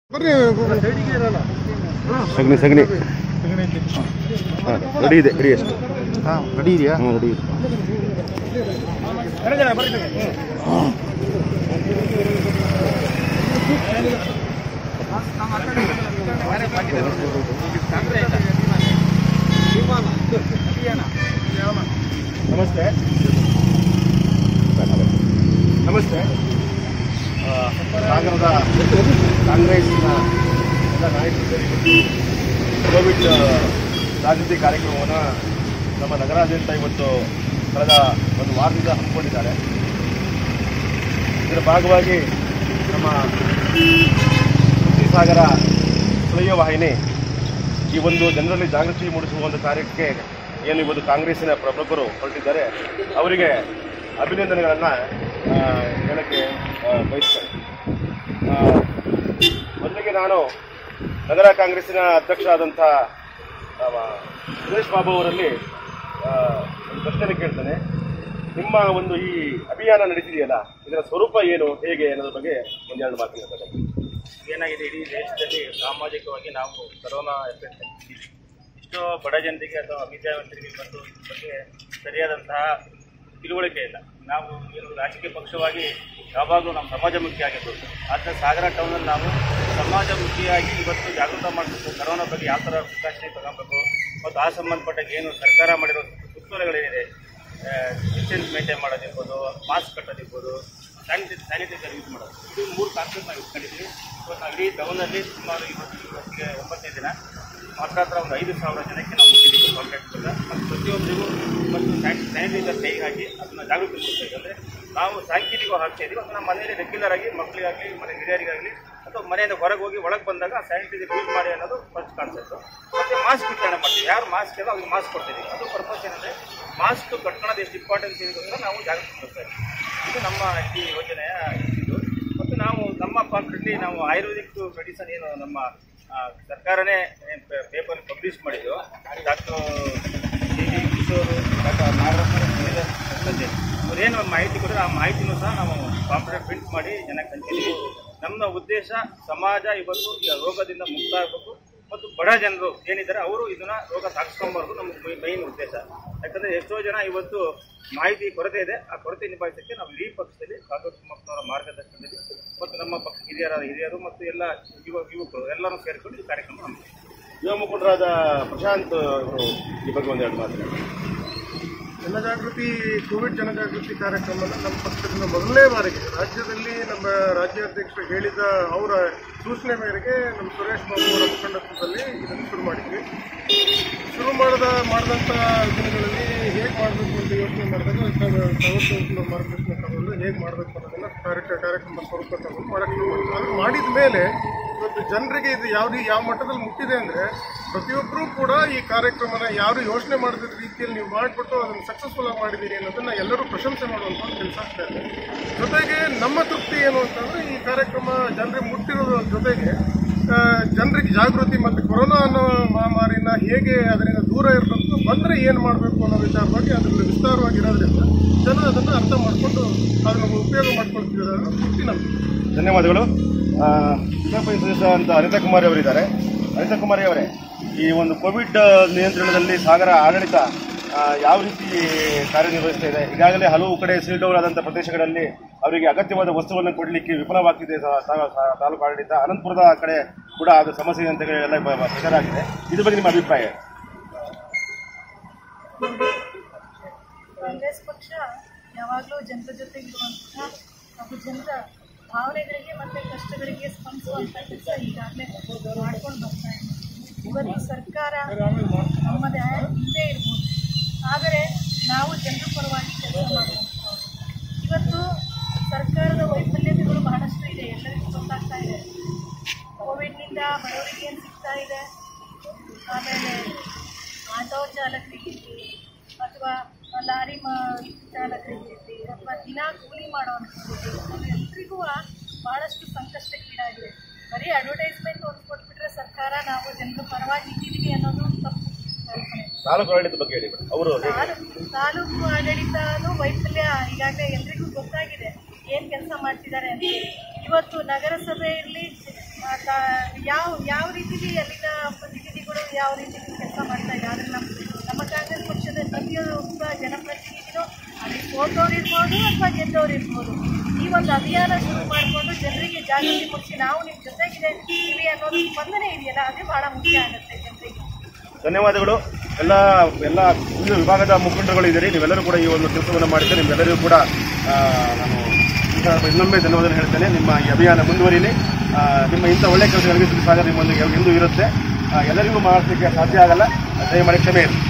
ಬರ್ರಿ ಸಗಣಿ ಸಗಣಿ ಹಾಂ ರೆಡಿ ಇದೆ ರೆಡಿ ಅಷ್ಟು ಹಾಂ ರೆಡಿ ಇದೆಯಾ ಹ್ಞೂ ರೆಡಿ ಇದೆ ನಮಸ್ತೆ ನಮಸ್ತೆ ಆ, ಸಾಗರದ ಕಾಂಗ್ರೆಸ್ನ ಎಲ್ಲ ನಾಯಕರು ಸೇರಿ ಕೋವಿಡ್ ಜಾಗೃತಿ ಕಾರ್ಯಕ್ರಮವನ್ನು ನಮ್ಮ ನಗರಾದ್ಯಂತ ಇವತ್ತು ಕಳೆದ ಒಂದು ವಾರದಿಂದ ಹಮ್ಮಿಕೊಂಡಿದ್ದಾರೆ ಇದರ ಭಾಗವಾಗಿ ನಮ್ಮ ಸುದ್ದಿ ಸಾಗರ ಸುಳಿಯ ವಾಹಿನಿ ಈ ಒಂದು ಜನರಲ್ಲಿ ಜಾಗೃತಿ ಮೂಡಿಸುವ ಒಂದು ಕಾರ್ಯಕ್ಕೆ ಏನು ಇವತ್ತು ಕಾಂಗ್ರೆಸ್ಸಿನ ಪ್ರಮುಖರು ಹೊರಟಿದ್ದಾರೆ ಅವರಿಗೆ ಅಭಿನಂದನೆಗಳನ್ನು ಹೇಳಕ್ಕೆ ಆ, ಬಯಸ್ತೇನೆ ಆ, ಮೊದಲಿಗೆ ನಾನು ನಗರ ಕಾಂಗ್ರೆಸ್ಸಿನ ಅಧ್ಯಕ್ಷ ಆದಂಥ ನಮ್ಮ ಸುರೇಶ್ ಬಾಬು ಅವರಲ್ಲಿ ಆ, ಒಂದು ಪ್ರಶ್ನೆ ಕೇಳ್ತೇನೆ ನಿಮ್ಮ ಒಂದು ಈ ಅಭಿಯಾನ ನಡೀತಿದೆಯಲ್ಲ ಇದರ ಸ್ವರೂಪ ಏನು ಹೇಗೆ ಅನ್ನೋದ್ರ ಬಗ್ಗೆ ಒಂದೆರಡು ಮಾತು ಹೇಳ್ಬೇಕು ಏನಾಗಿದೆ ಇಡೀ ದೇಶದಲ್ಲಿ ಸಾಮಾಜಿಕವಾಗಿ ನಾವು ಕರೋನಾ ಎಫೆಕ್ಟ್ ಎಷ್ಟೋ ಬಡ ಜನರಿಗೆ ಅಥವಾ ವಿದ್ಯಾವಂತರಿಗೆ ಬಂದು ಇದ್ರ ಬಗ್ಗೆ ಸರಿಯಾದಂತಹ ತಿಳುವಳಿಕೆ ಇಲ್ಲ ನಾವು ಏನು ರಾಜಕೀಯ ಪಕ್ಷವಾಗಿ ಯಾವಾಗಲೂ ನಮ್ಮ ಸಮಾಜಮುಖಿ ಆಗಿರ್ಬೋದು ಆದರೆ ಸಾಗರ ಟೌನಲ್ಲಿ ನಾವು ಸಮಾಜಮುಖಿಯಾಗಿ ಇವತ್ತು ಜಾಗೃತ ಮಾಡಬೇಕು ಕರೋನಾ ಬಗ್ಗೆ ಯಾವ ಥರ ಪ್ರಿಕಾಷನ್ ತಗೊಬೇಕು ಮತ್ತು ಆ ಸಂಬಂಧಪಟ್ಟ ಏನು ಸರ್ಕಾರ ಮಾಡಿರೋ ಸುತ್ತೋಲೆಗಳೇನಿದೆ ಡಿಸ್ಟೆನ್ಸ್ ಮೇಂಟೈನ್ ಮಾಡೋದಿರ್ಬೋದು ಮಾಸ್ಕ್ ಕಟ್ಟೋದಿರ್ಬೋದು ಸ್ಯಾನಿಟೈ ಸ್ಯಾನಿಟೈಸರ್ ಯೂಸ್ ಮಾಡೋದು ಇದು ಮೂರು ಕಾನ್ಸೆಪ್ಟ್ ನಾವು ಯೂಸ್ ಮಾಡಿದ್ವಿ ಇವತ್ತು ನಾವು ಇಡೀ ಟೌನಲ್ಲಿ ಸುಮಾರು ಇವತ್ತು ಇವತ್ತಿಗೆ ಒಂಬತ್ತನೇ ದಿನ ಹತ್ರ ಹತ್ರ ಒಂದು ಐದು ಸಾವಿರ ಜನಕ್ಕೆ ನಾವು ಮುಟ್ಟಿದ್ದೀವಿ ಕಾಂಟ್ಯಾಕ್ಟ್ ಮತ್ತು ಪ್ರತಿಯೊಬ್ಬರಿಗೂ ಮತ್ತು ಸ್ಯಾನಿಟೈಸರ್ ಕೈಗೆ ಹಾಕಿ ಅದನ್ನು ಜಾಗೃತಿ ಮೂಡಿಸ್ತಾ ಇದ್ದೀವಿ ಅಂದರೆ ನಾವು ಸಾಂಕೇತಿಕವಾಗಿ ಹಾಕ್ತಾ ಇದ್ದೀವಿ ಅದನ್ನು ಮನೆಯಲ್ಲಿ ರೆಗ್ಯುಲರ್ ಆಗಿ ಮಕ್ಕಳಿಗಾಗಲಿ ಮನೆ ಹಿರಿಯರಿಗಾಗಲಿ ಅಥವಾ ಮನೆಯಿಂದ ಹೊರಗೆ ಹೋಗಿ ಒಳಗೆ ಬಂದಾಗ ಸ್ಯಾನಿಟೈಸರ್ ಯೂಸ್ ಮಾಡಿ ಅನ್ನೋದು ಫಸ್ಟ್ ಕಾನ್ಸೆಪ್ಟ್ ಮತ್ತು ಮಾಸ್ಕ್ ವಿತರಣೆ ಮಾಡ್ತೀವಿ ಯಾರು ಮಾಸ್ಕ್ ಇಲ್ಲ ಅವ್ರಿಗೆ ಮಾಸ್ಕ್ ಕೊಡ್ತೀವಿ ಅದು ಪರ್ಪಸ್ ಏನಂದರೆ ಮಾಸ್ಕ್ ಕಟ್ಕೊಳ್ಳೋದು ಎಷ್ಟು ಇಂಪಾರ್ಟೆನ್ಸ್ ಇದೆ ನಾವು ಜಾಗೃತಿ ಮೂಡಿಸ್ತಾ ಇದ್ದೀವಿ ಇದು ನಮ್ಮ ಈ ಯೋಜನೆಯ ಇದು ಮತ್ತು ನಾವು ನಮ್ಮ ಪಾತ್ರದಲ್ಲಿ ನಾವು ಆಯುರ್ವೇದಿಕ್ ಮೆಡಿಸನ್ ಏನು ನಮ್ಮ ಆ, ಸರ್ಕಾರನೇ ಪೇಪರ್ ಪಬ್ಲಿಷ್ ಮಾಡಿದ್ದು doctor D G Kishore doctor Nagaratna ಅವರೇನು ಮಾಹಿತಿ ಕೊಟ್ಟರೆ ಆ ಮಾಹಿತಿನೂ ಸಹ ನಾವು ಪಾಂಪ್ಲೆಟ್ ಪ್ರಿಂಟ್ ಮಾಡಿ ಜನಕ್ಕೆ ಹಂಚಿದ್ದೀವಿ ನಮ್ಮ ಉದ್ದೇಶ ಸಮಾಜ ಇವತ್ತು ಈ ರೋಗದಿಂದ ಮುಕ್ತ ಆಗಬೇಕು ಮತ್ತು ಬಡ ಜನರು ಏನಿದ್ದಾರೆ ಅವರು ಇದನ್ನ ರೋಗ ಸಾಗಿಸ್ಕೊಂಬಾರ್ದು ನಮ್ಮ ಮೈನ್ ಉದ್ದೇಶ ಯಾಕಂದ್ರೆ ಎಷ್ಟೋ ಜನ ಇವತ್ತು ಮಾಹಿತಿ ಕೊರತೆ ಇದೆ ಆ ಕೊರತೆ ನಿಭಾಯಿಸಕ್ಕೆ ನಾವು ಇಡೀ ಪಕ್ಷದಲ್ಲಿ ಕಾಂಗ್ರೆಸ್ ಮಕ್ಕಳವರ ಮಾರ್ಗದರ್ಶನದಲ್ಲಿ ಮತ್ತು ನಮ್ಮ ಪಕ್ಷ ಹಿರಿಯರಾದ ಹಿರಿಯರು ಮತ್ತು ಎಲ್ಲ ಯುವ ಯುವಕರು ಎಲ್ಲರೂ ಸೇರಿಕೊಂಡು ಈ ಕಾರ್ಯಕ್ರಮ ಹಮ್ಮಿಕೊಂಡಿದ್ದೀವಿ. ಯುವ ಮುಖಂಡರಾದ ಪ್ರಶಾಂತ್ ಅವರು ಈ ಬಗ್ಗೆ ಒಂದೆರಡು ಮಾತನಾಡಿ ಜನಜಾಗೃತಿ ಕೋವಿಡ್ ಜನಜಾಗೃತಿ ಕಾರ್ಯಕ್ರಮನ ನಮ್ಮ ಪಕ್ಷದಿಂದ ಮೊದಲನೇ ಬಾರಿಗೆ ರಾಜ್ಯದಲ್ಲಿ ನಮ್ಮ ರಾಜ್ಯಾಧ್ಯಕ್ಷರು ಹೇಳಿದ ಅವರ ಸೂಚನೆ ಮೇರೆಗೆ ನಮ್ಮ ಸುರೇಶ್ ಬಾಬು ಅವರ ಮುಖಂಡತ್ವದಲ್ಲಿ ಇದನ್ನು ಶುರು ಮಾಡಿದ್ವಿ ಶುರು ಮಾಡಿದ ಮಾಡಿದಂಥ ದಿನಗಳಲ್ಲಿ ಹೇಗೆ ಮಾಡಬೇಕು ಅಂತ ಯೋಚನೆ ಮಾಡಿದಾಗ ಸವತ್ತು ಮಾರ್ಗದರ್ಶನ ತಗೊಂಡು ಹೇಗೆ ಮಾಡಬೇಕು ಅನ್ನೋದನ್ನ ಕಾರ್ಯಕ್ರಮ ಕಾರ್ಯಕ್ರಮ ಸ್ವರೂಪ ತಗೊಂಡು ಮಾಡಕ್ಕೆ ಶುರು ಮಾಡಿದ್ವಿ ಅದು ಮಾಡಿದ ಮೇಲೆ ಇವತ್ತು ಜನರಿಗೆ ಇದು ಯಾವ ರೀ- ಯಾವ ಮಟ್ಟದಲ್ಲಿ ಮುಟ್ಟಿದೆ ಅಂದರೆ ಪ್ರತಿಯೊಬ್ಬರೂ ಕೂಡ ಈ ಕಾರ್ಯಕ್ರಮನ ಯಾರು ಯೋಚನೆ ಮಾಡಿದ ರೀತಿಯಲ್ಲಿ ನೀವು ಮಾಡಿಬಿಟ್ಟು ಅದನ್ನು ಸಕ್ಸಸ್ಫುಲ್ ಆಗಿ ಮಾಡಿದ್ದೀರಿ ಅನ್ನೋದನ್ನ ಎಲ್ಲರೂ ಪ್ರಶಂಸೆ ಮಾಡುವಂಥ ಒಂದು ಕೆಲಸ ಆಗ್ತಾ ಇದೆ ಜೊತೆಗೆ ನಮ್ಮ ತೃಪ್ತಿ ಏನು ಅಂತಂದ್ರೆ ಈ ಕಾರ್ಯಕ್ರಮ ಜನರಿಗೆ ಮುಟ್ಟಿರೋದ್ರ ಜೊತೆಗೆ ಆ, ಜನರಿಗೆ ಜಾಗೃತಿ ಮತ್ತು ಕೊರೋನಾ ಅನ್ನೋ ಮಹಾಮಾರಿನ ಹೇಗೆ ಅದರಿಂದ ದೂರ ಇರಬೇಕು ಬಂದರೆ ಏನು ಮಾಡಬೇಕು ಅನ್ನೋ ವಿಚಾರವಾಗಿ ಅದರಲ್ಲಿ ವಿಸ್ತಾರವಾಗಿರೋದ್ರಿಂದ ಜನ ಅದನ್ನು ಅರ್ಥ ಮಾಡಿಕೊಂಡು ಅದನ್ನು ಉಪಯೋಗ ಮಾಡ್ಕೊಳ್ತಿದ್ದಾರೆ ಅನ್ನೋ ತೃಪ್ತಿ ನಮಗೆ ಧನ್ಯವಾದಗಳು ಆ, ಜಿಲ್ಲಾ ಪಂಚಾಯತ್ ಸದಸ್ಯ ಅಂತ ಅನಿತಾ ಕುಮಾರಿ ಅವರಿದ್ದಾರೆ ಅನಿತಾ ಕುಮಾರಿ ಅವರೇ ಈ ಒಂದು ಕೋವಿಡ್ ನಿಯಂತ್ರಣದಲ್ಲಿ ಸಾಗರ ಆಡಳಿತ ಆ, ಯಾವ ರೀತಿ ಕಾರ್ಯನಿರ್ವಹಿಸ್ತಾ ಇದೆ ಈಗಾಗಲೇ ಹಲವು ಕಡೆ ಸೀಲ್ ಡೌನ್ ಆದಂಥ ಪ್ರದೇಶಗಳಲ್ಲಿ ಅವರಿಗೆ ಅಗತ್ಯವಾದ ವಸ್ತುವನ್ನು ಕೊಡಲಿಕ್ಕೆ ವಿಫಲವಾಗ್ತಿದೆ ಸಾ- ಸಾ- ಸಾ- ತಾಲೂಕು ಆಡಳಿತ ಅನಂತಪುರದ ಕಡೆ ಕೂಡ ಅದು ಸಮಸ್ಯೆ ಇದೆ ಅಂತ ಹೇಳಿ ಎಲ್ಲ ಬ- ಬ- ಪ್ರಚಾರ ಆಗಿದೆ ಇದ್ರ ಬಗ್ಗೆ ನಿಮ್ಮ ಅಭಿಪ್ರಾಯ ಕಾಂಗ್ರೆಸ್ ಪಕ್ಷ ಯಾವಾಗಲೂ ಜನರ ಜೊತೆಗಿರುವಂತಹ ಹಾಗೂ ಜನರ ಭಾವನೆಗಳಿಗೆ ಮತ್ತು ಕಷ್ಟಗಳಿಗೆ ಸ್ಪಂದಿಸುವಂಥ ಕೆಲಸ ಈಗಾಗಲೇ ಮಾಡ್ಕೊಂಡು ಬರ್ತಾ ಇದೆ ಇವತ್ತು ಸರ್ಕಾರ ನಮ್ಮದೇ ಹಿಂದೆ ಇರ್ಬೋದು ಆದರೆ ನಾವು ಜನರ ಪರವಾಗಿ ಕೆಲಸ ಮಾಡುವಂಥವ್ರು ಇವತ್ತು ಸರ್ಕಾರದ ವೈಫಲ್ಯತೆಗಳು ಬಹಳಷ್ಟು ಇದೆ ಎಲ್ಲರಿಗೂ ಗೊತ್ತಾಗ್ತಾ ಇದೆ ಕೋವಿಡ್ನಿಂದ ಬಡವರಿಗೆ ಏನು ಸಿಗ್ತಾ ಇದೆ ಆಮೇಲೆ ಆಟೋ ಚಾಲಕರಿಗಿರಲಿ ಅಥವಾ ಲಾರಿ ಮಾ ಚಾಲಕರಿಗಿರಲಿ ಅಥವಾ ದಿನ ಕೂಲಿ ಮಾಡೋವಂಥದ್ದು ಎಲ್ರಿಗೂ ಭಾಳಷ್ಟು ಸಂಕಷ್ಟಕ್ಕೀಡಾಗಿದೆ ಬರೀ ಅಡ್ವರ್ಟೈಸ್ಮೆಂಟ್ ಒಂದು ಕೊಟ್ಬಿಟ್ರೆ ಸರ್ಕಾರ ನಾವು ಜನರ ಪರವಾಗಿ ಇದ್ದೀವಿ ಅನ್ನೋದು ತಪ್ಪು ಕಲ್ಪನೆ ತಾಲೂಕು ಆಡಳಿತ ಬಗ್ಗೆ ಹೇಳಿ ಅವರು ತಾಲೂಕು ತಾಲೂಕು ಆಡಳಿತನೂ ವೈಫಲ್ಯ ಈಗಾಗಲೇ ಎಲ್ರಿಗೂ ಗೊತ್ತಾಗಿದೆ ಏನು ಕೆಲಸ ಮಾಡ್ತಿದ್ದಾರೆ ಅಂತ ಇವತ್ತು ನಗರಸಭೆ ಇರಲಿ ಆ, ತಾ- ಯಾವ ಯಾವ ರೀತಿಲಿ ಅಲ್ಲಿನ ಪ್ರತಿನಿಧಿಗಳು ಯಾವ ರೀತಿ ಕೆಲಸ ಮಾಡ್ತಾ ಇದ್ದಾರೆ ಆದರೆ ನಮ್ಮ ನಮ್ಮ ಕಾಂಗ್ರೆಸ್ ಪಕ್ಷದ ಪ್ರತಿಯೊಬ್ಬ ಜನಪ್ರತಿನಿಧಿಗಳು ಅಲ್ಲಿ ಸೋತವ್ರು ಇರ್ಬೋದು ಅಥವಾ ಗೆದ್ದವ್ರು ಇರ್ಬೋದು ಈ ಒಂದು ಅಭಿಯಾನ ಶುರು ಮಾಡಿಕೊಂಡು ಜನರಿಗೆ ಜಾಗೃತಿ ಮೂಡಿಸಿ ನಾವು ನಿಮ್ಮ ಜೊತೆಗಿದೆ ಇವಿ ಅನ್ನೋದು ಸ್ಪಂದನೆ ಇದೆಯಲ್ಲ ಅದೇ ಬಹಳ ಮುಖ್ಯ ಆಗುತ್ತೆ ಜನರಿಗೆ ಧನ್ಯವಾದಗಳು ಎಲ್ಲ ಎಲ್ಲ ವಿವಿಧ ವಿಭಾಗದ ಮುಖಂಡರುಗಳು ಇದ್ದೀರಿ ನೀವೆಲ್ಲರೂ ಕೂಡ ಈ ಒಂದು ಕೆಲಸವನ್ನು ಮಾಡಿದ್ದೀರಿ ನಿಮ್ಮೆಲ್ಲರಿಗೂ ಕೂಡ ಆ, ನಾನು ಇಂಥ ಇನ್ನೊಮ್ಮೆ ಧನ್ಯವಾದ ಹೇಳ್ತೇನೆ ನಿಮ್ಮ ಈ ಅಭಿಯಾನ ಮುಂದುವರಿಲಿ ಆ, ನಿಮ್ಮ ಇಂಥ ಒಳ್ಳೆ ಕೆಲಸಗಳಿಗೆ ಸಾಗರ ನಿಮ್ಮೊಂದಿಗೆ ಎಂದೂ ಇರುತ್ತೆ ಆ, ಎಲ್ಲರಿಗೂ ಮಾಡಲಿಕ್ಕೆ ಸಾಧ್ಯ ಆಗಲ್ಲ ದಯಮಾಡಿ ಕ್ಷಮೆ ಇರಲಿ